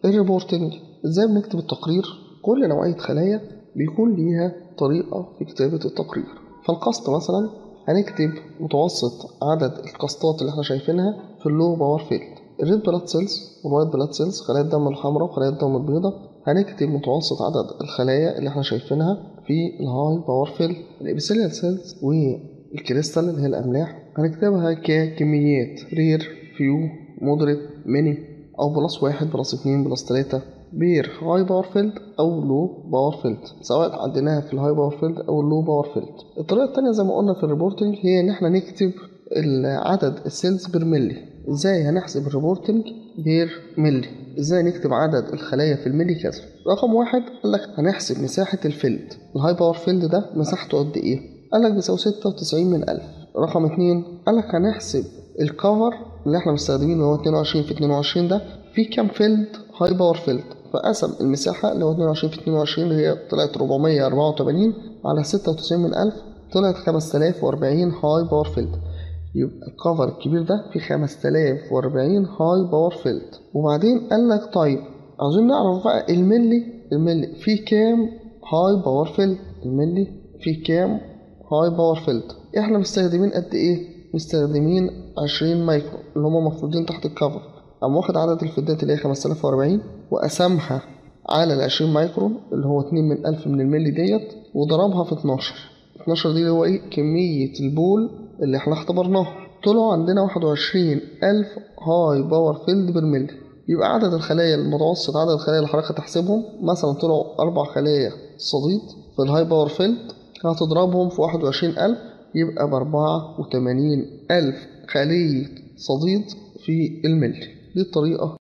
الريبورتنج ازاي بنكتب التقرير كل نوعية خلايا بيكون ليها طريقة في كتابة التقرير فالقسط مثلا هنكتب متوسط عدد القسطات اللي احنا شايفينها في اللو باور فيلد الريد بلاد سيلز والوايت بلاد سيلز خلايا الدم الحمراء وخلايا الدم البيضاء هنكتب متوسط عدد الخلايا اللي احنا شايفينها في الهاي باور فيلد الابيثيليال سيلز والكريستال اللي هي الاملاح هنكتبها ككميات رير فيو مودريت ميني او بلس واحد بلس اتنين بلس تلاتة بير هاي باور فيلد او لو باور فيلد سواء عديناها في الهاي باور فيلد او اللو باور فيلد الطريقه التانية زي ما قلنا في الريبورتنج هي ان احنا نكتب عدد السيلز بير ملي ازاي هنحسب الريبورتنج بير ملي ازاي نكتب عدد الخلايا في الملي كذا رقم واحد قال لك هنحسب مساحه الفيلد الهاي باور فيلد ده مساحته قد ايه قال لك بيساوي 96 من 1000 رقم اتنين قال لك هنحسب الكفر اللي احنا مستخدمينه هو 22 في 22 ده في كام فيلد هاي باور فيلد فقسم المساحة اللي هو 22 في 22 اللي هي طلعت 484 على 96 من 1000 طلعت 5040 هاي باور فيلد يبقى الكفر الكبير ده فيه 5040 هاي باور فيلد وبعدين قال لك طيب عاوزين نعرف بقى الملي الملي فيه كام هاي باور فيلد الملي فيه كام هاي باور فيلد احنا مستخدمين قد ايه مستخدمين 20 مايكرو اللي هما مفروضين تحت الكفر قام واخد عدد الفدات اللي هي 5040 وقسمها على ال 20 مايكرون اللي هو 2 من 1000 من الملي ديت وضربها في 12 12 دي اللي هو ايه كمية البول اللي احنا اختبرناها طلعوا عندنا 21000 هاي باور فيلد بالملي يبقى عدد الخلايا المتوسط عدد الخلايا اللي حضرتك هتحسبهم مثلا طلعوا أربع خلايا صديد في الهاي باور فيلد هتضربهم في 21000 يبقى بأربعة وتمانين ألف خلية صديد في الملي دي الطريقة